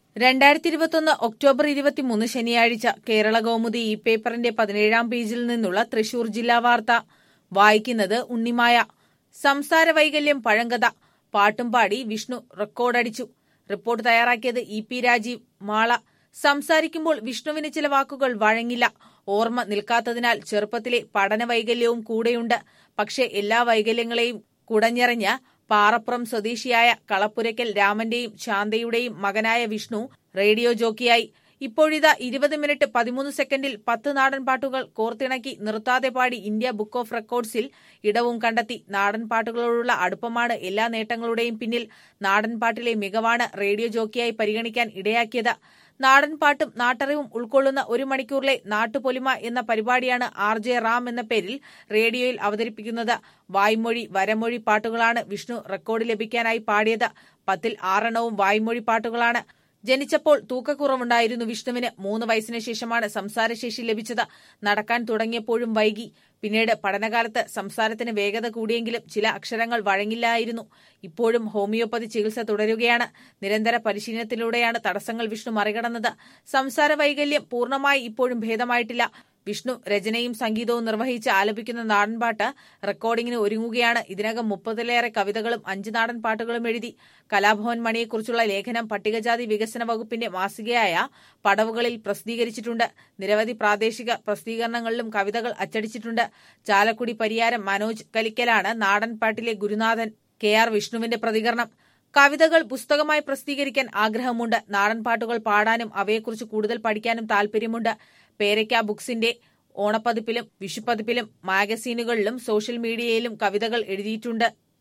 രണ്ടായിരത്തി ഇരുപത്തൊന്ന് ഒക്ടോബർ ഇരുപത്തിമൂന്ന് ശനിയാഴ്ച കേരള കൗമുദി ഈ പേപ്പറിന്റെ പതിനേഴാം പേജിൽ നിന്നുള്ള തൃശൂർ ജില്ലാ വാർത്ത വായിക്കുന്നത് ഉണ്ണിമായ സംസാര വൈകല്യം പഴങ്കഥ പാട്ടും പാടി വിഷ്ണു റെക്കോർഡടിച്ചു റിപ്പോർട്ട് തയ്യാറാക്കിയത് ഇ പി രാജീവ് മാള സംസാരിക്കുമ്പോൾ വിഷ്ണുവിന് ചില വാക്കുകൾ വഴങ്ങില്ല ഓർമ്മ നിൽക്കാത്തതിനാൽ ചെറുപ്പത്തിലെ പഠന വൈകല്യവും കൂടെയുണ്ട് പക്ഷേ എല്ലാ വൈകല്യങ്ങളെയും കുടഞ്ഞെറിഞ്ഞ പാറപ്പുറം സ്വദേശിയായ കളപ്പുരയ്ക്കൽ രാമന്റെയും ശാന്തയുടെയും മകനായ വിഷ്ണു റേഡിയോ ജോക്കിയായി ഇപ്പോഴിതാ ഇരുപത് മിനിറ്റ് പതിമൂന്ന് സെക്കൻഡിൽ പത്ത് നാടൻ പാട്ടുകൾ കോർത്തിണക്കി നിർത്താതെ പാടി ഇന്ത്യ ബുക്ക് ഓഫ് റെക്കോർഡ്സിൽ ഇടവും കണ്ടെത്തി നാടൻ പാട്ടുകളോടുള്ള അടുപ്പമാണ് എല്ലാ നേട്ടങ്ങളുടെയും പിന്നിൽ നാടൻ പാട്ടിലെ മികവാണ് റേഡിയോ ജോക്കിയായി പരിഗണിക്കാൻ ഇടയാക്കിയത് നാടൻ പാട്ടും നാട്ടറിവും ഉൾക്കൊള്ളുന്ന ഒരു മണിക്കൂറിലെ നാട്ടുപൊലിമ എന്ന പരിപാടിയാണ് ആർ ജെ റാം എന്ന പേരിൽ റേഡിയോയിൽ അവതരിപ്പിക്കുന്നത് വായ്മൊഴി വരമൊഴി പാട്ടുകളാണ് വിഷ്ണു റെക്കോർഡ് ലഭിക്കാനായി പാടിയത് പത്തിൽ ആറെണ്ണവും വായ്മൊഴി പാട്ടുകളാണ് ജനിച്ചപ്പോൾ തൂക്കക്കുറവുണ്ടായിരുന്നു വിഷ്ണുവിന് മൂന്ന് വയസ്സിന് ശേഷമാണ് സംസാരശേഷി ലഭിച്ചത് നടക്കാൻ തുടങ്ങിയപ്പോഴും വൈകി പിന്നീട് പഠനകാലത്ത് സംസാരത്തിന് വേഗത കൂടിയെങ്കിലും ചില അക്ഷരങ്ങൾ വഴങ്ങില്ലായിരുന്നു ഇപ്പോഴും ഹോമിയോപ്പതി ചികിത്സ തുടരുകയാണ് നിരന്തര പരിശീലനത്തിലൂടെയാണ് തടസ്സങ്ങൾ വിഷ്ണു മറികടന്നത് സംസാര വൈകല്യം പൂർണ്ണമായി ഇപ്പോഴും ഭേദമായിട്ടില്ല വിഷ്ണു രചനയും സംഗീതവും നിർവഹിച്ച് ആലപിക്കുന്ന നാടൻപാട്ട് റെക്കോർഡിംഗിന് ഒരുങ്ങുകയാണ് ഇതിനകം മുപ്പതിലേറെ കവിതകളും അഞ്ച് നാടൻ പാട്ടുകളും എഴുതി കലാഭവൻ മണിയെക്കുറിച്ചുള്ള ലേഖനം പട്ടികജാതി വികസന വകുപ്പിന്റെ മാസികയായ പടവുകളിൽ പ്രസിദ്ധീകരിച്ചിട്ടുണ്ട് നിരവധി പ്രാദേശിക പ്രസിദ്ധീകരണങ്ങളിലും കവിതകൾ അച്ചടിച്ചിട്ടുണ്ട് ചാലക്കുടി പരിയാരം മനോജ് കലിക്കലാണ് നാടൻ പാട്ടിലെ ഗുരുനാഥൻ കെ ആർ വിഷ്ണുവിന്റെ പ്രതികരണം കവിതകൾ പുസ്തകമായി പ്രസിദ്ധീകരിക്കാൻ ആഗ്രഹമുണ്ട് നാടൻ പാട്ടുകൾ പാടാനും അവയെക്കുറിച്ച് കൂടുതൽ പഠിക്കാനും താൽപര്യമുണ്ട് പേരയ്ക്ക ബുക്സിന്റെ ഓണപ്പതിപ്പിലും വിഷുപ്പതിപ്പിലും മാഗസീനുകളിലും സോഷ്യൽ മീഡിയയിലും കവിതകൾ എഴുതിയിട്ടുണ്ട്